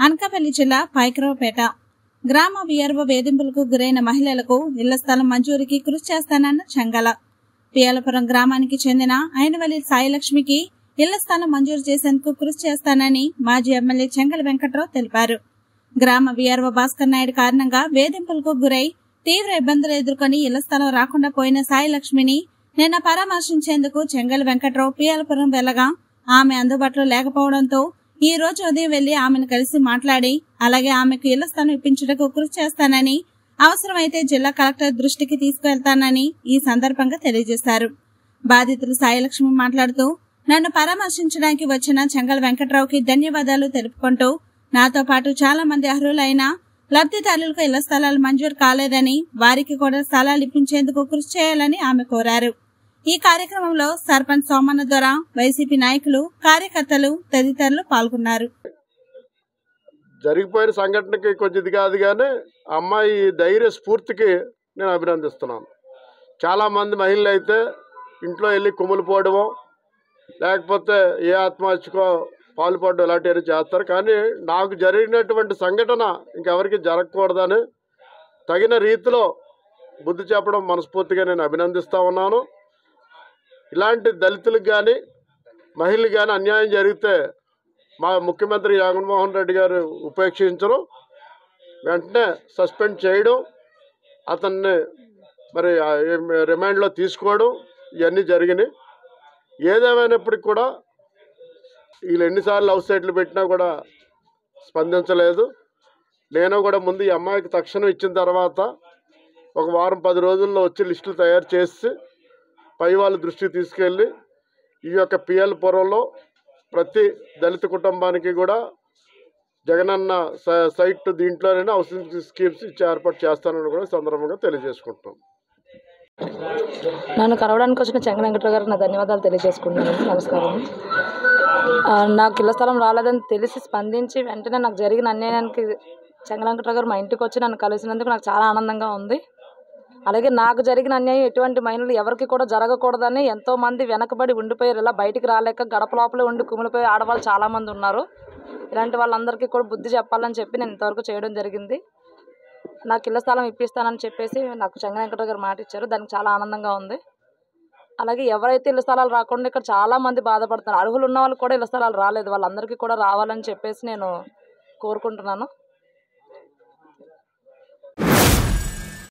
అనకాపల్లి జిల్లా పైకరావుపేట గ్రామ విఆర్ఓ వేధింపులకు గురైన మహిళలకు ఇళ్ల స్థలం మంజూరికి కృషి చేస్తానన్న చెంగల పియాలపురం గ్రామానికి చెందిన అయినవల్లి సాయిలక్ష్మికి ఇళ్ల స్థలం మంజూరు చేసేందుకు కృషి చేస్తానని మాజీ ఎమ్మెల్యే చెంగల వెంకట్రావు తెలిపారు గ్రామ విఆర్ఓ భాస్కర్ నాయుడు కారణంగా వేధింపులకు గురై తీవ్ర ఇబ్బందులు ఎదుర్కొని ఇళ్ల స్థలం రాకుండా పోయిన సాయిలక్ష్మిని నిన్న పరామర్శించేందుకు చెంగల్ వెంకట్రావు పియాలపురం వెళ్లగా ఆమె అందుబాటులో లేకపోవడంతో ఈ రోజు ఉదయం వెళ్లి ఆమెను కలిసి మాట్లాడి అలాగే ఆమెకు ఇళ్ల స్థలం ఇప్పించుటకు కృషి చేస్తానని అవసరమైతే జిల్లా కలెక్టర్ దృష్టికి తీసుకువెళ్తానని ఈ సందర్భంగా తెలియజేశారు బాధితులు సాయిలక్ష్మి మాట్లాడుతూ నన్ను పరామర్శించడానికి వచ్చిన చెంగల్ వెంకట్రావుకి ధన్యవాదాలు తెలుపుకుంటూ నాతో పాటు చాలా మంది అర్హులైన లబ్ధిదారులకు ఇళ్ల స్థలాలు మంజూరు కాలేదని వారికి కూడా స్థలాలు ఇప్పించేందుకు కృషి చేయాలని ఆమె కోరారు ఈ కార్యక్రమంలో సర్పంచ్ సోమన్న ద్వారా వైసీపీ నాయకులు కార్యకర్తలు తదితరులు పాల్గొన్నారు జరిగిపోయిన సంఘటనకి కొంచెం ఇది కాదు కానీ ఆ అమ్మాయి ధైర్య స్ఫూర్తికి నేను అభినందిస్తున్నాను చాలామంది మహిళలు అయితే ఇంట్లో వెళ్ళి కుమ్ములు లేకపోతే ఏ ఆత్మహత్యకో పాల్పడడం ఇలాంటివన్నీ చేస్తారు కానీ నాకు జరిగినటువంటి సంఘటన ఇంకెవరికి జరగకూడదని తగిన రీతిలో బుద్ధి చెప్పడం మనస్ఫూర్తిగా నేను అభినందిస్తూ ఉన్నాను ఇలాంటి దళితులకు కానీ మహిళలకు కానీ అన్యాయం జరిగితే మా ముఖ్యమంత్రి జగన్మోహన్ రెడ్డి గారు ఉపేక్షించడం వెంటనే సస్పెండ్ చేయడం అతన్ని మరి ఆ ఏం- రిమాండ్లో తీసుకోవడం ఇవన్నీ జరిగినాయి ఏదేమైనప్పటికి కూడా వీళ్ళు ఎన్నిసార్లు లవ్ సైట్లు పెట్టినా కూడా స్పందించలేదు నేను కూడా ముందు ఈ అమ్మాయికి తక్షణం ఇచ్చిన తర్వాత ఒక వారం పది రోజుల్లో వచ్చి లిస్టులు తయారు చేసి పై వాళ్ళ దృష్టికి తీసుకెళ్ళి ఈ యొక్క పిఎల్ పురంలో ప్రతి దళిత కుటుంబానికి కూడా జగనన్న స- సైట్ దీంట్లోనే హౌసింగ్ స్కీమ్స్ ఇచ్చి ఏర్పాటు చేస్తానని కూడా ఈ సందర్భంగా తెలియజేసుకుంటాం నన్ను కలవడానికి వచ్చిన చెంగ వెంకటరావు గారికి నా ధన్యవాదాలు తెలియజేసుకుంటున్నాను నమస్కారం ఆ, నాకు ఇళ్ల స్థలం రాలేదని తెలిసి స్పందించి వెంటనే నాకు జరిగిన అన్యాయానికి చెంగ వెంకటరావు గారు మా ఇంటికి వచ్చి నన్ను కలిసినందుకు నాకు చాలా ఆనందంగా ఉంది అలాగే నాకు జరిగిన అన్యాయం ఎటువంటి మహిళలు ఎవరికి కూడా జరగకూడదని ఎంతో మంది వెనకబడి ఉండిపోయారు ఇలా బయటికి రాలేక గడప లోపలే ఉండి కుమిలిపోయే ఆడవాళ్ళు చాలామంది ఉన్నారు ఇలాంటి వాళ్ళందరికీ కూడా బుద్ధి చెప్పాలని చెప్పి నేను ఇంతవరకు చేయడం జరిగింది నాకు ఇళ్ల స్థలం ఇప్పిస్తానని చెప్పేసి నాకు చెంగ వెంకటరావు గారు మాట ఇచ్చారు దానికి చాలా ఆనందంగా ఉంది అలాగే ఎవరైతే ఇళ్ల స్థలాలు రాకుండా ఇక్కడ చాలా మంది బాధపడుతున్నారు అర్హులు ఉన్న వాళ్ళు కూడా ఇళ్ల స్థలాలు రాలేదు వాళ్ళందరికీ కూడా రావాలని చెప్పేసి నేను కోరుకుంటున్నాను